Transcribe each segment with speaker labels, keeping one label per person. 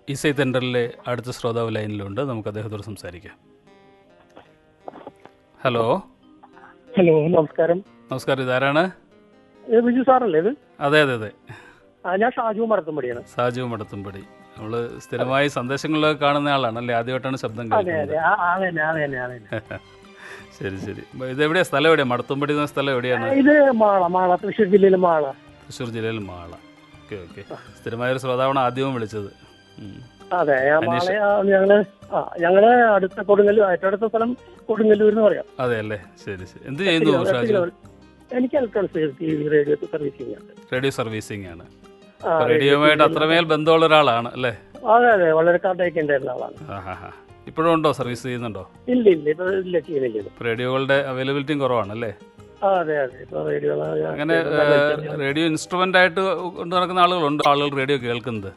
Speaker 1: ഇസൈ തെൻഡറിലെ അടുത്ത ശ്രോതാവ് ലൈനിലുണ്ട് നമുക്ക് അദ്ദേഹത്തോട് സംസാരിക്കാം ഹലോ
Speaker 2: ഹലോ നമസ്കാരം
Speaker 1: നമസ്കാരം ഇതാരാണ്
Speaker 2: ഇത് ബിജു സാറല്ലേ ഇത്
Speaker 1: അതെ അതെ അതെ
Speaker 2: ആ ഞാൻ ഷാജു മടത്തുംപടിയാണ്
Speaker 1: സാജു മടത്തുംപടി നമ്മൾ സ്ഥിരമായി സന്ദേശങ്ങളിലൊക്കെ കാണുന്ന ആളാണല്ലേ ആദ്യമായിട്ടാണ് ശബ്ദം
Speaker 2: അതെ
Speaker 1: കേൾക്കുന്നത്
Speaker 2: അതെ ആ, അതന്നെ അതന്നെ അതന്നെ
Speaker 1: ശരി ശരി ഇതെവിടെയാ സ്ഥലം എവിടെയാണ് മടത്തുംപടി എന്ന സ്ഥലം എവിടെയാണ്
Speaker 2: ഇത് മാള മാള തൃശ്ശൂർ ജില്ലയിലെ മാള
Speaker 1: തൃശ്ശൂർ ജില്ലയിൽ മാള ഓക്കെ ഓക്കെ സ്ഥിരമായൊരു ശ്രോതാവാണ് ആദ്യവും വിളിച്ചത് ഉം.
Speaker 2: അതെ ആ മാള ആ, ഞങ്ങള് ആ ഞങ്ങള് അടുത്ത കൊടുങ്ങല്ലൂർ ഏറ്റവും അടുത്ത സ്ഥലം കൊടുങ്ങല്ലൂർ എന്ന് പറയാം
Speaker 1: അതെ അല്ലേ ശരി ശരി എന്ത് ചെയ്യുന്നു
Speaker 2: എട്ട്
Speaker 1: ഷാജു
Speaker 2: കിലോമീറ്റർ. എനിക്ക് electronics T V radio servicing ആണ്
Speaker 1: റേഡിയോ സർവീസിംഗ് ആണ്
Speaker 2: ആ,
Speaker 1: അപ്പൊ റേഡിയോയുമായിട്ട് അത്രമേൽ ബന്ധമുള്ള ഒരാളാണ് അല്ലേ
Speaker 2: അതെ അതെ വളരെ കാർഡൊക്കെ ഉണ്ടായിരുന്ന ആളാണ്
Speaker 1: ആ ഹാ ഹാ ഇപ്പോഴും ഉണ്ടോ സർവീസ് ചെയ്യുന്നുണ്ടോ
Speaker 2: ഇല്ല ഇല്ല ഇപ്പൊ ഇല്ല ചെയ്യുന്നില്ല ഇത്.
Speaker 1: ഇപ്പൊ റേഡിയോകളുടെ അവൈലബിലിറ്റിയും കുറവാണല്ലേ
Speaker 2: ആ, അതെ അതെ ഇപ്പൊ റേഡിയോ
Speaker 1: അങ്ങനെ റേഡിയോ ഇൻസ്ട്രുമെന്റ് ആയിട്ട് കൊണ്ട് നടക്കുന്ന ആളുകളുണ്ട് ആളുകൾ റേഡിയോ കേൾക്കുന്നത്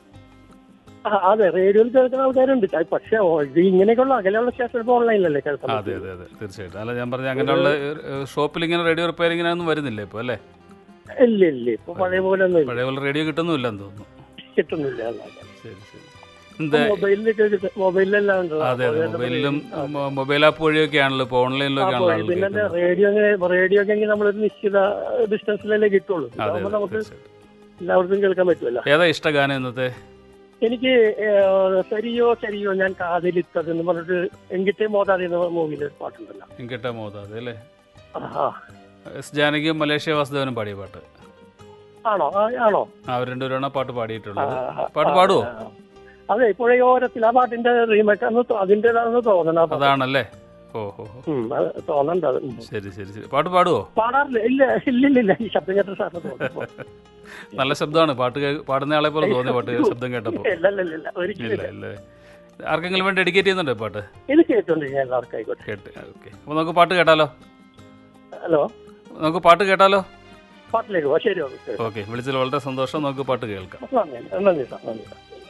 Speaker 2: ആ, അതെ റേഡിയോയിൽ കേൾക്കുന്ന ആൾക്കാരുണ്ട് ആ, പക്ഷേ ഓ, ഇത് ഇങ്ങനെയൊക്കെയുള്ള അകലെയുള്ള സ്റ്റേഷൻ ഇപ്പോൾ ഓൺലൈനിലല്ലേ കേൾക്കാൻ
Speaker 1: ആ, അതെ അതെ അതെ തീർച്ചയായിട്ടും അല്ല ഞാൻ പറഞ്ഞ അങ്ങനെയുള്ള ഏഹ്, ഷോപ്പിൽ ഇങ്ങനെ റേഡിയോ റിപ്പയറിംഗ് ഒന്നും വരുന്നില്ല ഇപ്പോൾ അല്ലേ
Speaker 2: ഇല്ല ഇല്ല ഇപ്പൊ പഴയ പോലെ ഒന്നും ഇല്ല
Speaker 1: പഴയ പോലെ റേഡിയോ കിട്ടുന്നില്ലെന്ന് തോന്നുന്നു
Speaker 2: കിട്ടുന്നില്ല അല്ലാതെ.
Speaker 1: ശരി ശരി എന്താ
Speaker 2: മൊബൈലിലൊക്കെ കിട്ടും. മൊബൈലിലെല്ലാം ഉണ്ട്
Speaker 1: അതെ അതെ മൊബൈലിലും മൊ- മൊബൈൽ ആപ്പ് വഴിയൊക്കെ ആണല്ലോ ഇപ്പോൾ ഓൺലൈനിലൊക്കെ ആണല്ലോ ആളുകൾ
Speaker 2: പിന്നെ
Speaker 1: കേൾക്കുന്നത്
Speaker 2: റേഡിയോ റേഡിയോ ഒക്കെ ആണെങ്കിൽ നമ്മളൊരു നിശ്ചിത ഡിസ്റ്റൻസിലല്ലേ കിട്ടുള്ളൂ
Speaker 1: അതെ
Speaker 2: ഇതാകുമ്പോൾ
Speaker 1: അതെ
Speaker 2: നമുക്ക്
Speaker 1: തീർച്ചയായിട്ടും
Speaker 2: എല്ലാവർക്കും കേൾക്കാൻ പറ്റുമല്ലോ
Speaker 1: ഏതാ ഇഷ്ട ഗാനം ഇന്നത്തെ
Speaker 2: എനിക്ക് ഏഹ്, സരിയോ സരിയോ ഞാൻ കാതിലിത്തത് എന്ന് പറഞ്ഞിട്ട് എങ്കിട്ടേ മോതാതെ എന്ന മൂവിയിൽ ഒരു പാട്ടുണ്ടല്ലോ
Speaker 1: എങ്കിട്ട മോതാതെ അല്ലേ
Speaker 2: ആ,
Speaker 1: എസ് ജാനകിയും മലേഷ്യ വാസുദേവനും പാടിയ പാട്ട്
Speaker 2: ആണോ ആ, ആണോ
Speaker 1: ആ, അവർ രണ്ടുപേരാണ് ആ പാട്ട്
Speaker 2: ആ,
Speaker 1: പാടിയിട്ടുള്ളത്
Speaker 2: ആ,
Speaker 1: പാട്ട് പാടുവോ
Speaker 2: ആ. അതെ പുഴയോരത്തിൽ ആ പാട്ടിന്റെ റീമേക്ക് അന്ന് തോ- അതിന്റേതാണെന്ന് തോന്നണം ആ പാട്ട്.
Speaker 1: അതാണല്ലേ ഓ ഹോ ഹോ.
Speaker 2: ഉം, അത് തോന്നണ്ട അത് ഉം.
Speaker 1: ശരി ശരി ശരി പാട്ട് പാടുവോ
Speaker 2: പാടാറില്ല ഇല്ല ഇല്ല ഇല്ല ഇല്ല ഈ ശബ്ദം കേട്ട സാറിന് തോന്നുന്നു
Speaker 1: നല്ല ശബ്ദമാണ് പാട്ട് കേ- പാടുന്ന ആളെ പോലെ തോന്നി പാട്ട് ശബ്ദം കേട്ടപ്പോൾ
Speaker 2: ഇല്ല ഇല്ല ഇല്ല ഒരിക്കലും
Speaker 1: ഇല്ല ഇല്ലേ ആർക്കെങ്കിലും വേണ്ടി ഡെഡിക്കേറ്റ് ചെയ്യുന്നുണ്ടോ ഈ പാട്ട്
Speaker 2: ഇത് കേട്ടോണ്ട് ഞാൻ എല്ലാവർക്കും ആയിക്കോട്ടെ
Speaker 1: കേട്ട് ഓക്കെ അപ്പോൾ നമുക്ക് പാട്ട് കേട്ടാലോ
Speaker 2: ഹലോ
Speaker 1: നമുക്ക് പാട്ട് കേട്ടാലോ
Speaker 2: പാട്ടിലേക്ക് പോ ശരി ഓക്കെ
Speaker 1: ഓക്കെ വിളിച്ചതിൽ വളരെ സന്തോഷം നമുക്ക് പാട്ട് കേൾക്കാം
Speaker 2: നന്ദി നന്ദി സാർ നന്ദി സാർ